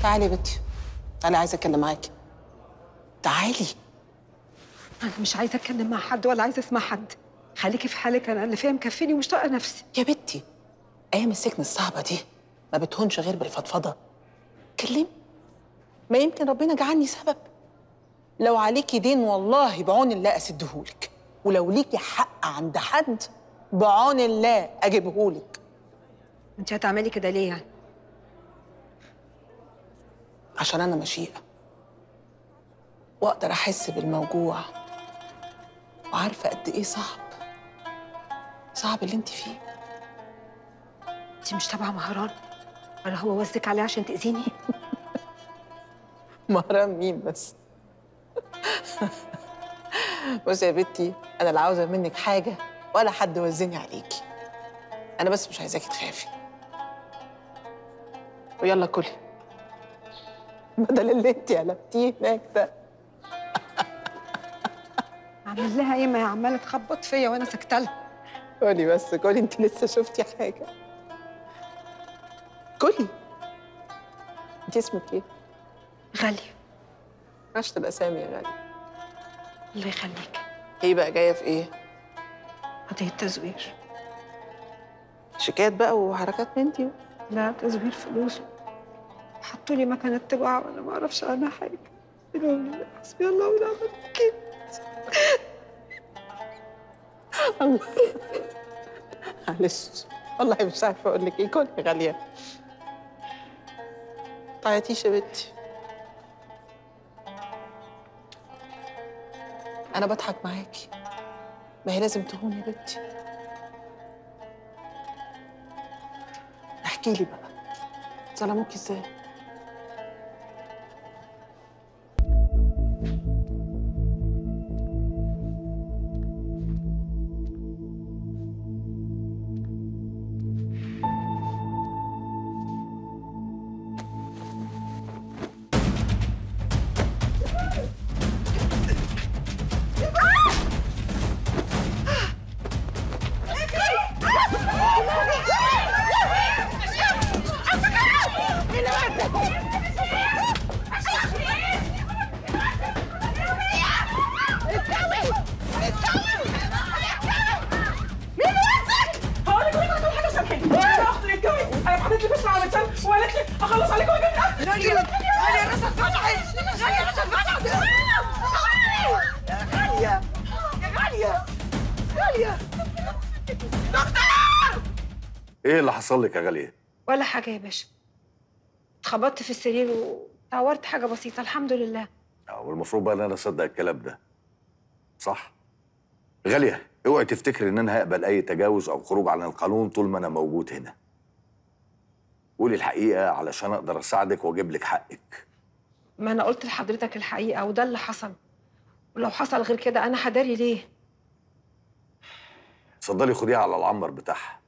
تعالي يا بنتي تعالي عايزه اتكلم معاكي تعالي انا مش عايزه اتكلم مع حد ولا عايزه اسمع حد خليكي في حالك انا اللي فيها مكفيني ومش طايقه نفسي يا بنتي ايام السجن الصعبه دي ما بتهونش غير بالفضفضه كلمي ما يمكن ربنا جعلني سبب لو عليكي دين والله بعون الله اسدهولك ولو ليكي حق عند حد بعون الله اجيبهولك انت هتعملي كده ليه يعني عشان انا مشيئه واقدر احس بالموجوع وعارفه قد ايه صعب صعب اللي انت فيه انت مش تابعه مهران ولا هو وزك عليه عشان تاذيني مهران مين بس بصي يا بنتي انا لا عاوزه منك حاجه ولا حد وزني عليكي انا بس مش عايزاكي تخافي ويلا كلي بدل اللي انت قلبتيه هناك ده اعمل لها ايه ما هي عماله تخبط فيا وانا ساكته لها كلي بس كلي انت لسه شفتي حاجه كلي انت اسمك ايه؟ غاليه عشت الاسامي يا غالي الله يخليك ايه بقى جايه في ايه؟ قضيه تزوير شيكات بقى وحركات من دي لا تزوير فلوس حطوا لي مكنه تبع وانا ما اعرفش عنها حاجه قالوا لي حسبي الله ونعم الوكيل معلش والله مش عارفه اقول لك ايه كل غاليه تعيطيش يا بنتي انا بضحك معاكي ما هي لازم تهون يا بنتي احكي لي بقى ظلموكي ازاي هقول لك كل حاجه شبكه انا اخت اللي اتجوز انا حطيت لي بس على لسان وقالت لي اخلص عليك واجيب لك غالية غالية راسك فتحت غالية راسك فتحت يا غالية يا غالية غالية ايه اللي حصل لك يا غاليه؟ ولا حاجه يا باشا اتخبطت في السرير وتعورت حاجه بسيطه الحمد لله والمفروض بقى ان انا اصدق الكلام ده صح؟ غاليه اوعي تفتكري ان انا هقبل اي تجاوز او خروج عن القانون طول ما انا موجود هنا قولي الحقيقه علشان اقدر اساعدك واجيب لك حقك ما انا قلت لحضرتك الحقيقه وده اللي حصل ولو حصل غير كده انا هداري ليه اتفضلي خديها على العنبر بتاعها